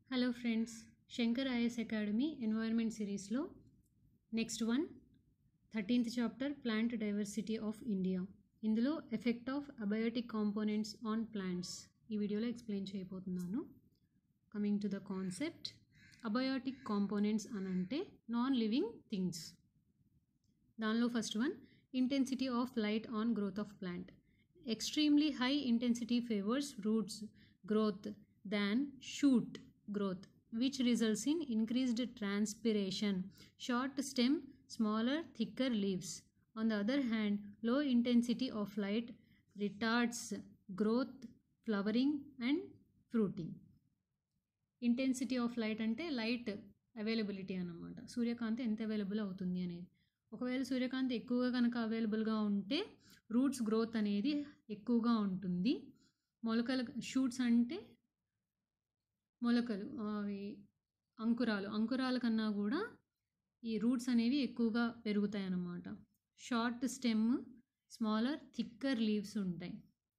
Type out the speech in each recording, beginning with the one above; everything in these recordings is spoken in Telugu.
Hello friends Shankar IAS academy environment సిరీస్లో next one thirteenth chapter plant diversity of India ఇందులో effect of abiotic components on plants ఈ వీడియోలో ఎక్స్ప్లెయిన్ చేయబోతున్నాను coming to the concept abiotic components అని అంటే నాన్ లివింగ్ థింగ్స్ దానిలో first one intensity of light on growth of plant extremely high intensity favours roots growth than shoot growth which results in increased transpiration short stem smaller thicker leaves on the other hand low intensity of light retards growth flowering and fruiting intensity of light అంటే లైట్ అవైలబిలిటీ అన్నమాట సూర్యకాంతి ఎంత అవైలబుల్ అవుతుంది అనేది ఒకవేళ సూర్యకాంతి ఎక్కువగా కనుక అవైలబుల్గా ఉంటే రూట్స్ గ్రోత్ అనేది ఎక్కువగా ఉంటుంది మొలకల షూట్స్ అంటే మొలకలు అవి అంకురాలు అంకురాల కన్నా కూడా ఈ రూట్స్ అనేవి ఎక్కువగా పెరుగుతాయి అన్నమాట short stem smaller thicker leaves ఉంటాయి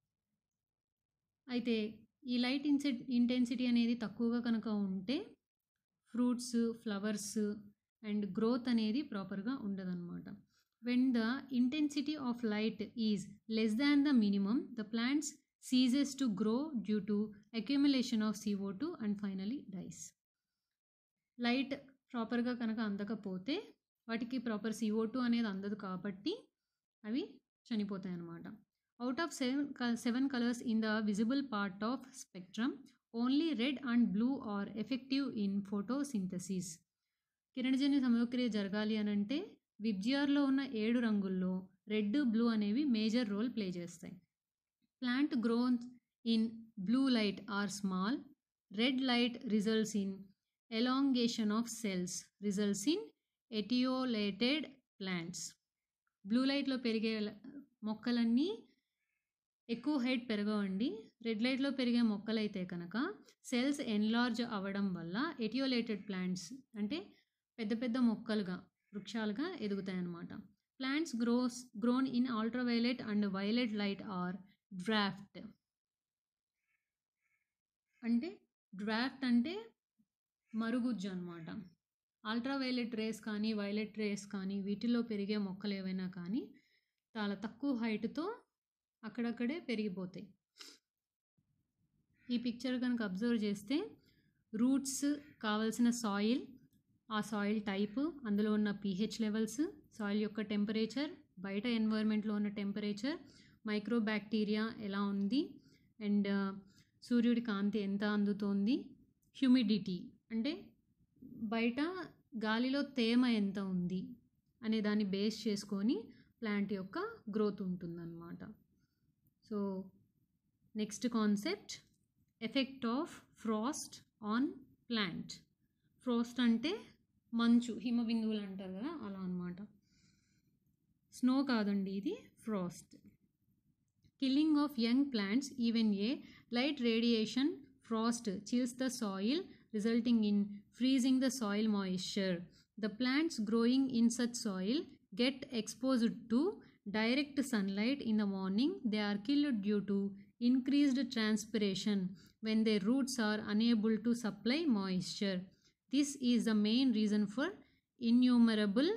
అయితే ఈ లైట్ ఇన్సె ఇంటెన్సిటీ అనేది తక్కువగా కనుక ఉంటే ఫ్రూట్స్ ఫ్లవర్స్ అండ్ గ్రోత్ అనేది ప్రాపర్గా ఉండదన్నమాట when the intensity of light is less than the minimum the plants ceases to grow due to accumulation of CO2 and finally dies. Light ప్రాపర్గా కనుక అందకపోతే వాటికి ప్రాపర్ సిఓ టూ అనేది అందదు కాబట్టి అవి చనిపోతాయి అన్నమాట out of seven seven colours in the visible part of spectrum only red and blue are effective in photosynthesis కిరణజన్య సమక్రియ జరగాలి అని అంటే విబ్జిఆర్లో ఉన్న ఏడు రంగుల్లో రెడ్ బ్లూ అనేవి మేజర్ రోల్ ప్లే చేస్తాయి plant growth in blue light are small red light results in elongation of cells results in etiolated plants blue లైట్లో పెరిగే మొక్కలన్నీ ఎక్కువ హైట్ పెరగవండి రెడ్ లైట్లో పెరిగే మొక్కలైతే కనుక సెల్స్ ఎన్లార్జ్ అవ్వడం వల్ల ఎటియోలేటెడ్ ప్లాంట్స్ అంటే పెద్ద పెద్ద మొక్కలుగా వృక్షాలుగా ఎదుగుతాయి అన్నమాట plants grows grown in ultraviolet and violet light are dwarf అంటే డ్రాఫ్ట్ అంటే మరుగుజ్జు అనమాట అల్ట్రావైలెట్ రేస్ కానీ వైలెట్ రేస్ కానీ వీటిలో పెరిగే మొక్కలు ఏవైనా కానీ చాలా తక్కువ హైట్తో అక్కడక్కడే పెరిగిపోతాయి ఈ పిక్చర్ కనుక అబ్జర్వ్ చేస్తే రూట్స్ కావలసిన సాయిల్ ఆ సాయిల్ టైప్ అందులో ఉన్న పీహెచ్ లెవెల్స్ సాయిల్ యొక్క టెంపరేచర్ బయట ఎన్వైర్న్మెంట్లో ఉన్న టెంపరేచర్ మైక్రో బ్యాక్టీరియా ఎలా ఉంది అండ్ సూర్యుడి కాంతి ఎంత అందుతోంది హ్యూమిడిటీ అంటే బయట గాలిలో తేమ ఎంత ఉంది అనే దాన్ని బేస్ చేసుకొని ప్లాంట్ యొక్క గ్రోత్ ఉంటుందన్నమాట so next concept effect of frost on plant frost అంటే మంచు హిమ బిందువులు అంటారు కదా అలా అనమాట స్నో కాదండి ఇది frost killing of young plants even a light radiation frost chills the soil resulting in freezing the soil moisture the plants growing in such soil get exposed to direct sunlight in the morning they are killed due to increased transpiration when their roots are unable to supply moisture this is the main reason for innumerable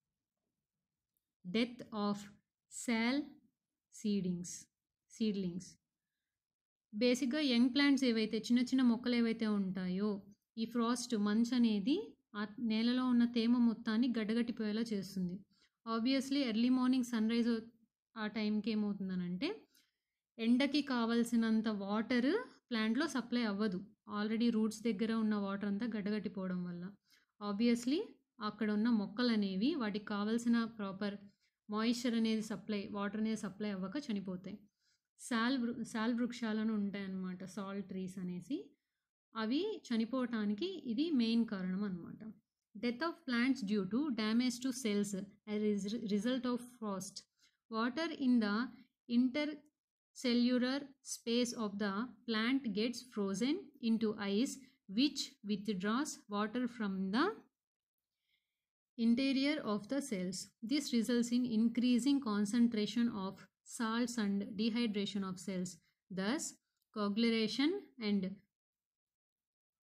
death of sal seedings seedlings బేసిక్గా యంగ్ ప్లాంట్స్ ఏవైతే చిన్న చిన్న మొక్కలు ఏవైతే ఉంటాయో ఈ ఫ్రాస్ట్ మంచ్ అనేది ఆ నేలలో ఉన్న తేమ మొత్తాన్ని గడ్డగట్టిపోయేలా చేస్తుంది obviously early morning sunrise ఆ టైంకి ఏమవుతుందనంటే ఎండకి కావలసినంత వాటర్ ప్లాంట్లో సప్లై అవ్వదు ఆల్రెడీ రూట్స్ దగ్గర ఉన్న వాటర్ అంతా గడ్డగట్టిపోవడం వల్ల ఆబ్వియస్లీ అక్కడ ఉన్న మొక్కలు అనేవి వాటికి కావలసిన ప్రాపర్ మాయిశ్చర్ అనేది సప్లై వాటర్ అనేది సప్లై అవ్వక చనిపోతాయి సాల్ సాల్ వృక్షాలను ఉంటాయన్నమాట సాల్ ట్రీస్ అనేసి అవి చనిపోవటానికి ఇది మెయిన్ కారణం అనమాట death of plants due to damage to cells result of frost water in the intercellular space of the plant gets frozen into ice which withdraws water from the interior of the cells. This results in increasing concentration of salts and dehydration of cells. Thus, coagulation and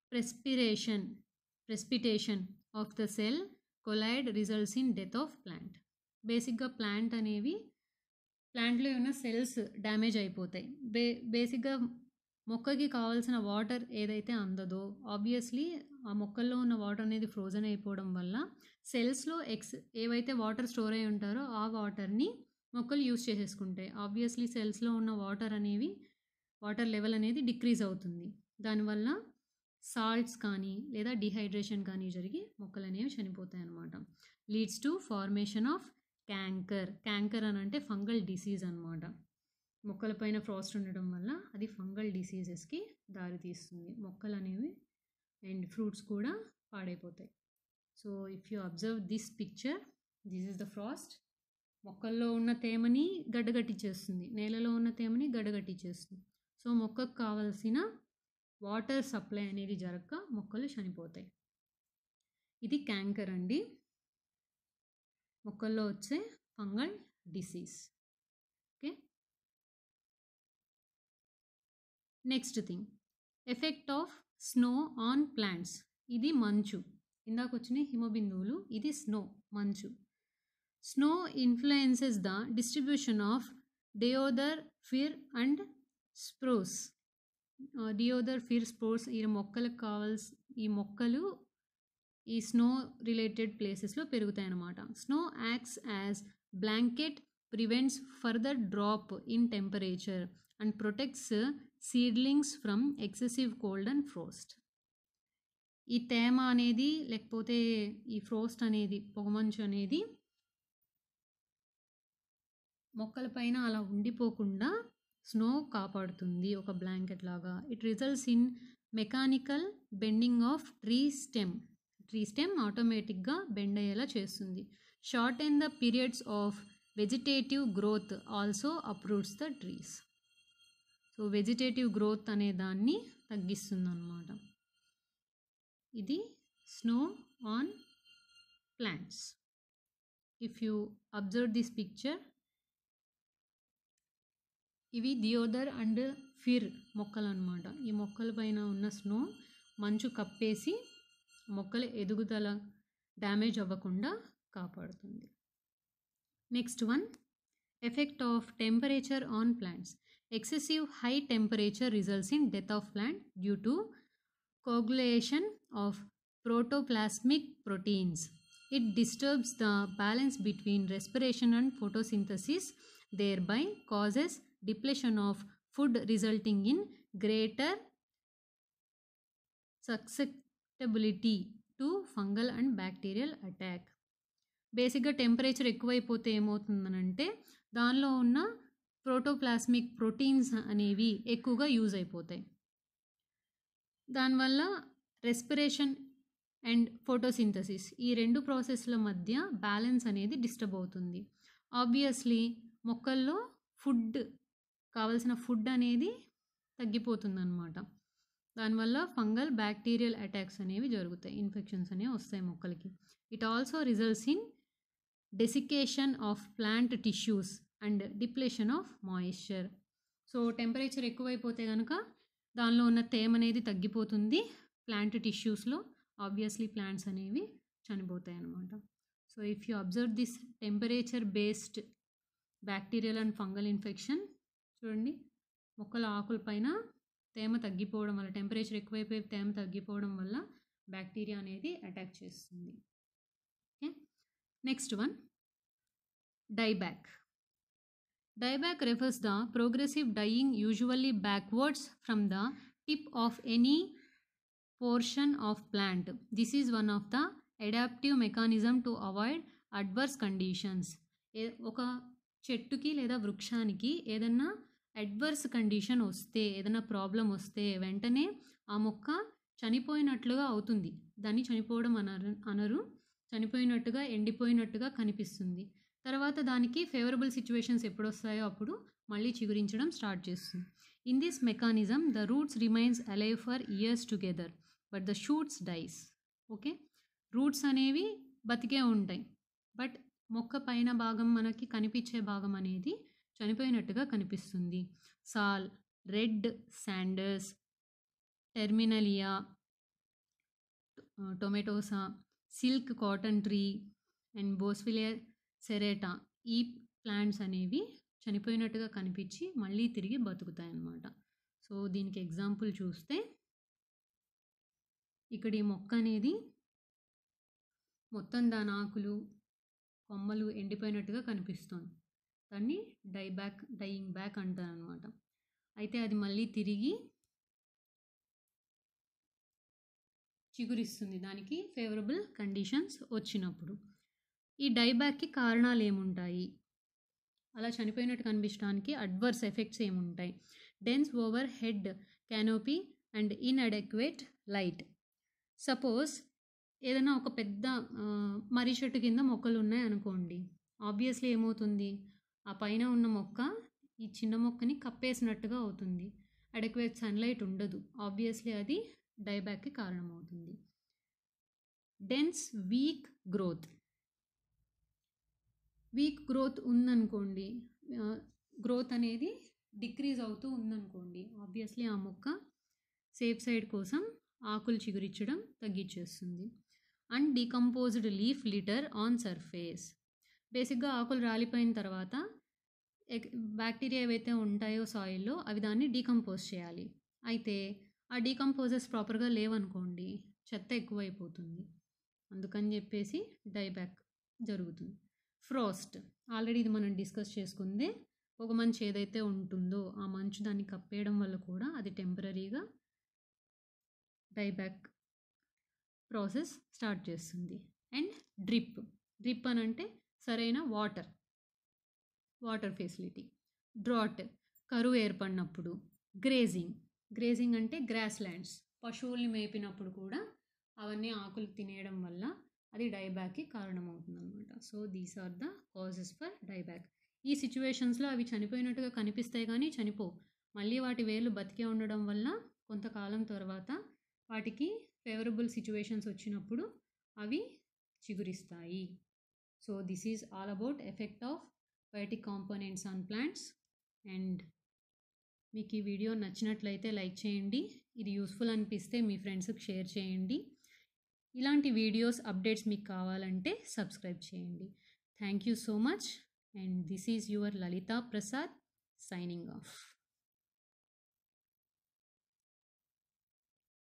perspiration precipitation of the cell colloid results in death of plant బేసిక్గా ప్లాంట్ అనేవి ప్లాంట్లో ఉన్న సెల్స్ డ్యామేజ్ అయిపోతాయి బే బేసిక్గా మొక్కకి కావాల్సిన వాటర్ ఏదైతే అందదో ఆబ్వియస్లీ ఆ మొక్కల్లో ఉన్న వాటర్ అనేది ఫ్రోజన్ అయిపోవడం వల్ల సెల్స్లో ఎక్స్ ఏవైతే వాటర్ స్టోర్ అయి ఉంటారో ఆ వాటర్ని మొక్కలు యూస్ చేసేసుకుంటాయి ఆబ్వియస్లీ సెల్స్లో ఉన్న వాటర్ అనేవి వాటర్ లెవెల్ అనేది డిక్రీజ్ అవుతుంది దానివల్ల సాల్ట్స్ కానీ లేదా డిహైడ్రేషన్ కానీ జరిగి మొక్కలు అనేవి చనిపోతాయి అన్నమాట leads to formation of canker canker అని అంటే ఫంగల్ డిసీజ్ అనమాట మొక్కలపైన ఫ్రాస్ట్ ఉండడం వల్ల అది ఫంగల్ డిసీజెస్కి దారితీస్తుంది మొక్కలు అనేవి అండ్ ఫ్రూట్స్ కూడా పాడైపోతాయి so if you observe this picture this is the frost మొక్కల్లో ఉన్న తేమని గడ్డగట్టించేస్తుంది నేలలో ఉన్న తేమని గడ్డగట్టించేస్తుంది సో మొక్కకు కావాల్సిన వాటర్ సప్లై అనేది జరగక మొక్కలు చనిపోతాయి ఇది క్యాంకర్ అండి మొక్కల్లో వచ్చే fungal disease okay next thing effect of snow on plants ఇది మంచు ఇందాక వచ్చిన హిమబిందువులు ఇది స్నో మంచు snow influences the distribution of deodar fir and స్ప్రోస్ డియోదర్ ఫిర్ స్ప్రోస్ ఈ మొక్కలకు కావాల్సి ఈ మొక్కలు ఈ స్నో రిలేటెడ్ ప్లేసెస్లో పెరుగుతాయి అన్నమాట snow acts as blanket prevents further drop in temperature and protects seedlings from excessive cold and frost ఈ తేమ అనేది లేకపోతే ఈ ఫ్రోస్ట్ అనేది పొగమంచు అనేది మొక్కల పైన అలా ఉండిపోకుండా స్నో కాపాడుతుంది ఒక బ్లాంకెట్ లాగా it results in mechanical bending of tree stem tree stem ఆటోమేటిక్గా బెండ్ అయ్యేలా చేస్తుంది short and the periods of vegetative growth also approves the trees so vegetative growth అనే దాన్ని తగ్గిస్తుంది అన్నమాట ఇది snow on plants if you observe this picture ఇవి దియోదర్ అండ్ ఫిర్ మొక్కలు అనమాట ఈ మొక్కల పైన ఉన్న స్నో మంచు కప్పేసి మొక్కల ఎదుగుదల డ్యామేజ్ అవ్వకుండా కాపాడుతుంది next one effect of temperature on plants excessive high temperature results in death of plant due to coagulation of protoplasmic proteins. It disturbs the balance between respiration and photosynthesis, thereby causes depletion of food resulting in greater susceptibility to fungal and bacterial attack. బేసిక్గా టెంపరేచర్ ఎక్కువైపోతే ఏమవుతుందనంటే దానిలో ఉన్న ప్రోటోప్లాస్మిక్ ప్రోటీన్స్ అనేవి ఎక్కువగా యూజ్ అయిపోతాయి దానివల్ల రెస్పిరేషన్ అండ్ ఫోటోసింథసిస్ ఈ రెండు ప్రాసెస్ల మధ్య బ్యాలెన్స్ అనేది డిస్టర్బ్ అవుతుంది ఆబ్వియస్లీ మొక్కల్లో ఫుడ్ కావలసిన ఫుడ్ అనేది తగ్గిపోతుంది అనమాట దానివల్ల ఫంగల్ బ్యాక్టీరియల్ అటాక్స్ అనేవి జరుగుతాయి ఇన్ఫెక్షన్స్ అనేవి వస్తాయి మొక్కలకి it also results in desiccation of plant tissues and depletion of moisture so temperature ఎక్కువైపోతే కనుక దానిలో ఉన్న తేమ అనేది తగ్గిపోతుంది ప్లాంట్ టిష్యూస్లో ఆబ్వియస్లీ ప్లాంట్స్ అనేవి చనిపోతాయి అన్నమాట so if you observe this temperature based bacterial and fungal infection చూడండి మొక్కల ఆకుల పైన తేమ తగ్గిపోవడం వల్ల టెంపరేచర్ ఎక్కువైపోయి తేమ తగ్గిపోవడం వల్ల బ్యాక్టీరియా అనేది అటాక్ చేస్తుంది okay next one dieback dieback refers the progressive dying usually backwards from the tip of any portion of plant. This is one of the adaptive mechanism to avoid adverse conditions. ఏ ఒక చెట్టుకి లేదా వృక్షానికి ఏదన్నా అడ్వర్స్ కండిషన్ వస్తే ఏదైనా ప్రాబ్లం వస్తే వెంటనే ఆ మొక్క చనిపోయినట్లుగా అవుతుంది దాన్ని చనిపోవడం అనరు అనరు చనిపోయినట్టుగా ఎండిపోయినట్టుగా కనిపిస్తుంది తర్వాత దానికి ఫేవరబుల్ సిచ్యువేషన్స్ ఎప్పుడు వస్తాయో అప్పుడు మళ్ళీ చిగురించడం స్టార్ట్ చేస్తుంది in this mechanism the roots remains alive for years together but the shoots dies okay roots అనేవి బతికే ఉంటాయి బట్ మొక్క పైన భాగం మనకి కనిపించే భాగం అనేది చనిపోయినట్టుగా కనిపిస్తుంది sal red sanders Terminalia tomentosa silk cotton tree and Boswellia serrata ఈ ప్లాంట్స్ అనేవి చనిపోయినట్టుగా కనిపించి మళ్ళీ తిరిగి బతుకుతాయి అన్నమాట సో దీనికి ఎగ్జాంపుల్ చూస్తే ఇక్కడ ఈ మొక్క అనేది మొత్తం దాని ఆకులు కొమ్మలు ఎండిపోయినట్టుగా కనిపిస్తుంది దాన్ని డై బ్యాక్ డైయింగ్ బ్యాక్ అంటారు అనమాట అయితే అది మళ్ళీ తిరిగి చిగురిస్తుంది దానికి ఫేవరబుల్ కండిషన్స్ వచ్చినప్పుడు ఈ డైబ్యాక్కి కారణాలు ఏముంటాయి అలా చనిపోయినట్టు కనిపించడానికి అడ్వర్స్ ఎఫెక్ట్స్ ఏముంటాయి dense overhead canopy and inadequate light suppose ఏదైనా ఒక పెద్ద మర్రి చెట్టు కింద మొక్కలు ఉన్నాయి అనుకోండి ఆబ్వియస్లీ ఏమవుతుంది ఆ పైన ఉన్న మొక్క ఈ చిన్న మొక్కని కప్పేసినట్టుగా అవుతుంది అడెక్వేట్ సన్లైట్ ఉండదు ఆబ్వియస్లీ అది డైబ్యాక్కి కారణమవుతుంది dense weak growth weak growth ఉందనుకోండి గ్రోత్ అనేది డిక్రీజ్ అవుతూ ఉందనుకోండి ఆబ్వియస్లీ ఆ మొక్క సేఫ్ సైడ్ కోసం ఆకులు చిగురించడం తగ్గించేస్తుంది and decomposed leaf litter on surface బేసిక్గా ఆకులు రాలిపోయిన తర్వాత బ్యాక్టీరియా ఏవైతే ఉంటాయో సాయిల్లో అవి దాన్ని డీకంపోజ్ చేయాలి అయితే ఆ డీకంపోజెస్ ప్రాపర్గా లేవనుకోండి చెత్త ఎక్కువైపోతుంది అందుకని చెప్పేసి డైబ్యాక్ జరుగుతుంది ఫ్రోస్ట్ ఆల్రెడీ ఇది మనం డిస్కస్ చేసుకుందే ఒక మంచు ఏదైతే ఉంటుందో ఆ మంచు దాన్ని కప్పేయడం వల్ల కూడా అది టెంపరీగా డైబ్యాక్ ప్రాసెస్ స్టార్ట్ చేస్తుంది అండ్ డ్రిప్ డ్రిప్ అని అంటే సరైన వాటర్ వాటర్ ఫెసిలిటీ డ్రాట్ కరువు ఏర్పడినప్పుడు గ్రేజింగ్ గ్రేజింగ్ అంటే గ్రాస్ ల్యాండ్స్ పశువుల్ని మేపినప్పుడు కూడా అవన్నీ ఆకులు తినేయడం వల్ల అది డైబ్యాక్కి కారణమవుతుంది అనమాట so these are the causes for dieback ఈ సిచ్యువేషన్స్లో అవి చనిపోయినట్టుగా కనిపిస్తాయి కానీ చనిపో మళ్ళీ వాటి వేలు బతికే ఉండడం వల్ల కొంతకాలం తర్వాత వాటికి ఫేవరబుల్ సిచ్యువేషన్స్ వచ్చినప్పుడు అవి చిగురిస్తాయి so this is all about effect of biotic components on plants and మీకు ఈ వీడియో నచ్చినట్లయితే లైక్ చేయండి ఇది యూస్ఫుల్ అనిపిస్తే మీ ఫ్రెండ్స్కి షేర్ చేయండి ఇలాంటి వీడియోస్ అప్డేట్స్ మీకు కావాలంటే సబ్స్క్రైబ్ చేయండి thank you so much and this is your Lalita Prasad signing of